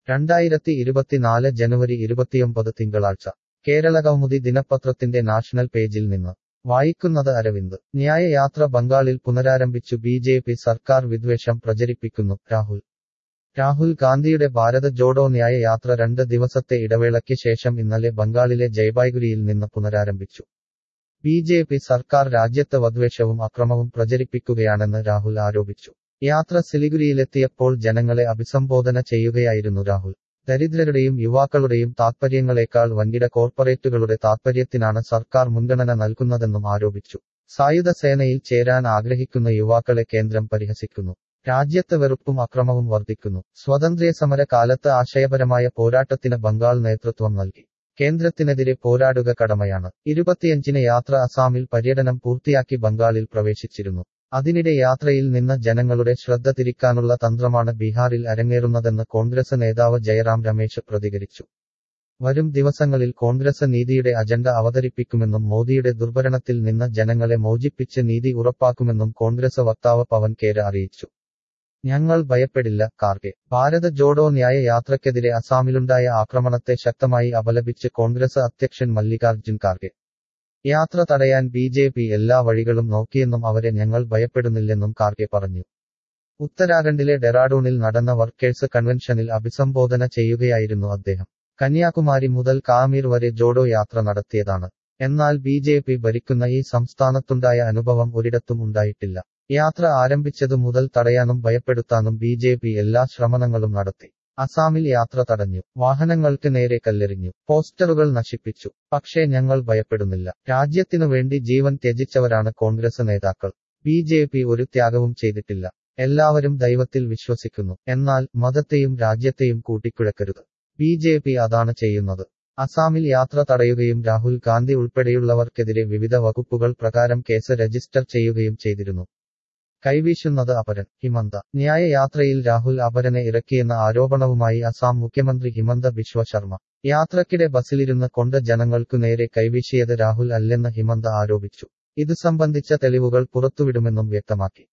രണ്ടായിരത്തി ഇരുപത്തിനാല് ജനുവരി ഇരുപത്തിയൊമ്പത് തിങ്കളാഴ്ച കേരളകൗമുദി ദിനപത്രത്തിന്റെ നാഷണൽ പേജിൽ നിന്ന് വായിക്കുന്നത് അരവിന്ദ് ന്യായയാത്ര ബംഗാളിൽ പുനരാരംഭിച്ചു ബി ജെ പി സർക്കാർ വിദ്വേഷം പ്രചരിപ്പിക്കുന്നു രാഹുൽ രാഹുൽ ഗാന്ധിയുടെ ഭാരത് ജോഡോ ന്യായയാത്ര രണ്ട് ദിവസത്തെ ഇടവേളയ്ക്ക് ശേഷം ഇന്നലെ ബംഗാളിലെ ജയ്ബായ്ഗുരിയിൽ നിന്ന് പുനരാരംഭിച്ചു ബി ജെ പി സർക്കാർ രാജ്യത്ത് വദ്വേഷവും അക്രമവും പ്രചരിപ്പിക്കുകയാണെന്ന് രാഹുൽ ആരോപിച്ചു യാത്ര സിലിഗുരിയിലെത്തിയപ്പോൾ ജനങ്ങളെ അഭിസംബോധന ചെയ്യുകയായിരുന്നു രാഹുൽ ദരിദ്രരുടെയും യുവാക്കളുടെയും താത്പര്യങ്ങളെക്കാൾ വൻകിട കോർപ്പറേറ്റുകളുടെ താത്പര്യത്തിനാണ് സർക്കാർ മുൻഗണന നൽകുന്നതെന്നും ആരോപിച്ചു സായുധ സേനയിൽ ചേരാൻ ആഗ്രഹിക്കുന്ന യുവാക്കളെ കേന്ദ്രം പരിഹസിക്കുന്നു രാജ്യത്ത് വെറുപ്പും അക്രമവും വർദ്ധിക്കുന്നു സ്വാതന്ത്ര്യസമര കാലത്ത് ആശയപരമായ പോരാട്ടത്തിന് ബംഗാൾ നേതൃത്വം നൽകി കേന്ദ്രത്തിനെതിരെ പോരാടുക കടമയാണ് ഇരുപത്തിയഞ്ചിന് യാത്ര അസാമിൽ പര്യടനം പൂർത്തിയാക്കി ബംഗാളിൽ പ്രവേശിച്ചിരുന്നു അതിനിടെ യാത്രയിൽ നിന്ന് ജനങ്ങളുടെ ശ്രദ്ധ തിരിക്കാനുള്ള തന്ത്രമാണ് ബീഹാറിൽ അരങ്ങേറുന്നതെന്ന് കോൺഗ്രസ് നേതാവ് ജയറാം രമേശ് പ്രതികരിച്ചു വരും ദിവസങ്ങളിൽ കോൺഗ്രസ് നീതിയുടെ അജണ്ട അവതരിപ്പിക്കുമെന്നും മോദിയുടെ ദുർഭരണത്തിൽ നിന്ന് ജനങ്ങളെ മോചിപ്പിച്ച് നീതി ഉറപ്പാക്കുമെന്നും കോൺഗ്രസ് വക്താവ് പവൻ കേര അറിയിച്ചു ഞങ്ങൾ ഭയപ്പെടില്ല കാർഗെ ഭാരത് ജോഡോ ന്യായ യാത്രയ്ക്കെതിരെ അസാമിലുണ്ടായ ആക്രമണത്തെ ശക്തമായി അപലപിച്ച് കോൺഗ്രസ് അധ്യക്ഷൻ മല്ലികാർജുൻ ഖാർഗെ യാത്ര തടയാൻ ബി ജെ പി എല്ലാ വഴികളും നോക്കിയെന്നും അവരെ ഞങ്ങൾ ഭയപ്പെടുന്നില്ലെന്നും കാർഗെ പറഞ്ഞു ഉത്തരാഖണ്ഡിലെ ഡെറാഡൂണിൽ നടന്ന വർക്കേഴ്സ് കൺവെൻഷനിൽ അഭിസംബോധന ചെയ്യുകയായിരുന്നു അദ്ദേഹം കന്യാകുമാരി മുതൽ കാമീർ വരെ ജോഡോ യാത്ര നടത്തിയതാണ് എന്നാൽ ബി ജെ പി ഭരിക്കുന്ന ഈ സംസ്ഥാനത്തുണ്ടായ അനുഭവം ഒരിടത്തും ഉണ്ടായിട്ടില്ല യാത്ര ആരംഭിച്ചതു മുതൽ തടയാനും ഭയപ്പെടുത്താനും ബി ജെ പി എല്ലാ ശ്രമങ്ങളും നടത്തി അസാമിൽ യാത്ര തടഞ്ഞു വാഹനങ്ങൾക്ക് നേരെ കല്ലെറിഞ്ഞു പോസ്റ്ററുകൾ നശിപ്പിച്ചു പക്ഷേ ഞങ്ങൾ ഭയപ്പെടുന്നില്ല രാജ്യത്തിനു വേണ്ടി ജീവൻ ത്യജിച്ചവരാണ് കോൺഗ്രസ് നേതാക്കൾ ബി ജെ പി ഒരു ത്യാഗവും ചെയ്തിട്ടില്ല എല്ലാവരും ദൈവത്തിൽ വിശ്വസിക്കുന്നു എന്നാൽ മതത്തെയും രാജ്യത്തെയും കൂട്ടിക്കുഴക്കരുത് ബി ജെ പി അതാണ് ചെയ്യുന്നത് അസാമിൽ യാത്ര തടയുകയും രാഹുൽ ഗാന്ധി ഉൾപ്പെടെയുള്ളവർക്കെതിരെ വിവിധ വകുപ്പുകൾ പ്രകാരം കേസ് രജിസ്റ്റർ ചെയ്യുകയും ചെയ്തിരുന്നു കൈവീശുന്നത് അപരൻ ഹിമന്ത ന്യായയാത്രയിൽ രാഹുൽ അപരനെ ഇറക്കിയെന്ന ആരോപണവുമായി അസാം മുഖ്യമന്ത്രി ഹിമന്ത ബിശ്വ ശർമ്മ യാത്രക്കിടെ ബസ്സിലിരുന്ന് കൊണ്ട് ജനങ്ങൾക്കു നേരെ കൈവീശിയത് രാഹുൽ അല്ലെന്ന് ഹിമന്ത ആരോപിച്ചു ഇതു സംബന്ധിച്ച തെളിവുകൾ പുറത്തുവിടുമെന്നും വ്യക്തമാക്കി